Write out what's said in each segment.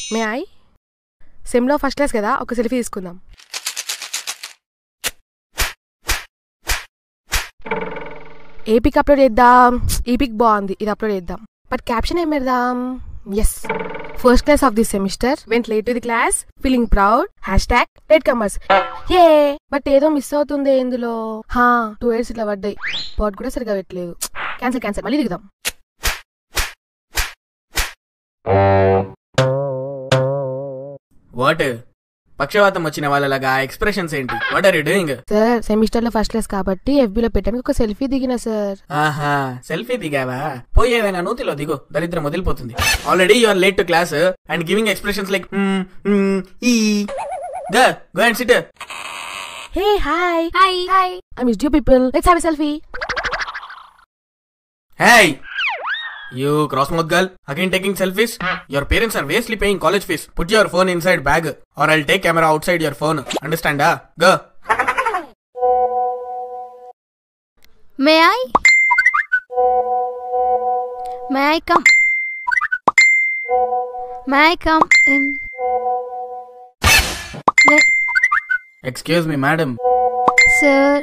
మే I సెమ్లో first class కదా ఒక సెల్ఫీ తీసుకుందాం ఏ పిక్ అప్లోడ్ చేద్దాం ఈ పిక్ బాగుంది ఇది అప్లోడ్ చేద్దాం బట్ క్యాప్షన్ ఏం పెడదాం yes first class of this semester went late to the class feeling proud hashtag late comers ఏ బట్ ఏదో మిస్ అవుతుంది ఇందులో హా టూ ఇయర్స్ ఇట్లా పడ్డాయి పాట్ కూడా సరిగా పెట్టలేదు క్యాన్సిల్ క్యాన్సిల్ మళ్ళీ దిగుదాం వాట్ పక్షవాతం వచ్చిన వాళ్ళలాగా ఎక్స్ప్రెషన్స్ ఏంటి what are you doing sir semester లో ఫస్ట్ క్లాస్ కాబట్టి FB లో పెట్టడానికి ఒక సెల్ఫీ దిగిన సార్ ఆహా సెల్ఫీ దిగావా పోయి ఏదైనా నూతిలో దిగు దరిద్రం వదిలిపోతుంది already you are late to class and giving expressions like ఈ go go and sit hey hi hi hi I miss you people let's have a selfie Hey! You crossmouth girl, again taking selfies? Your parents are vastly paying college fees. Put your phone inside bag or I'll take camera outside your phone. Understand, ah? Go. May I may I come may I come in Excuse me, madam. Sir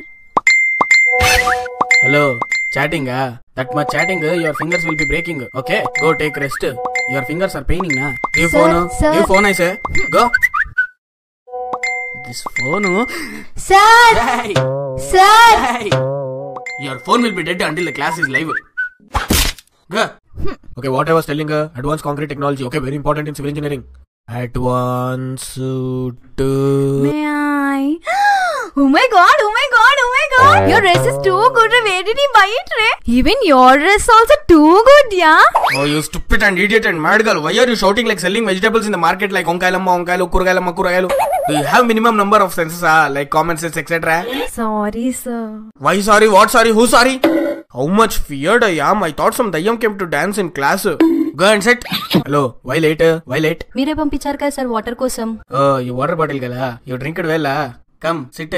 Hello. Chatting, ah? That much chatting, uh, your fingers will be breaking. Okay? Go take rest. Your fingers are paining, na? Give Sir, phone. sir. Give phone, I say. Go. This phone. Sir Hey! Sir Hey! Your phone will be dead until the class is live. Go. Okay, what I was telling her, advanced concrete technology. Okay, very important in civil engineering. Advanced to. May I Oh my god, oh my god, oh my god. Your dress is too good. Ray. Where did you buy it, Ray? Even your dress also too good, yeah? Oh, you stupid and idiot and mad girl. Why are you shouting like selling vegetables in the market like onkailama, onkailo, kuragailama, kuragailu? Do you have minimum number of senses, ah, like common sense, etc.? Sorry, sir. Why sorry? What sorry? Who sorry? How much feared I am. I thought some dayyam came to dance in class. Go and sit. Hello. Why late? Why late? మీరే పంపించారు కదా sir water కోసం Oh, you water bottle gala. You drink it well, ah. Come, sit.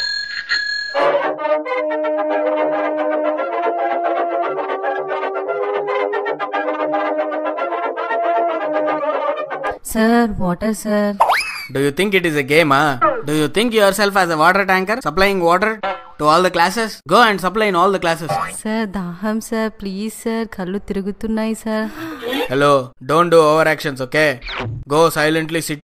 Sir water sir Do you think it is a game, ah? Do you think yourself as a water tanker supplying water to all the classes? Go and supply in all the classes. Sir దాహం sir please sir కళ్ళు తిరుగుతున్నాయి sir Hello. Don't do overactions, okay? Go silently sit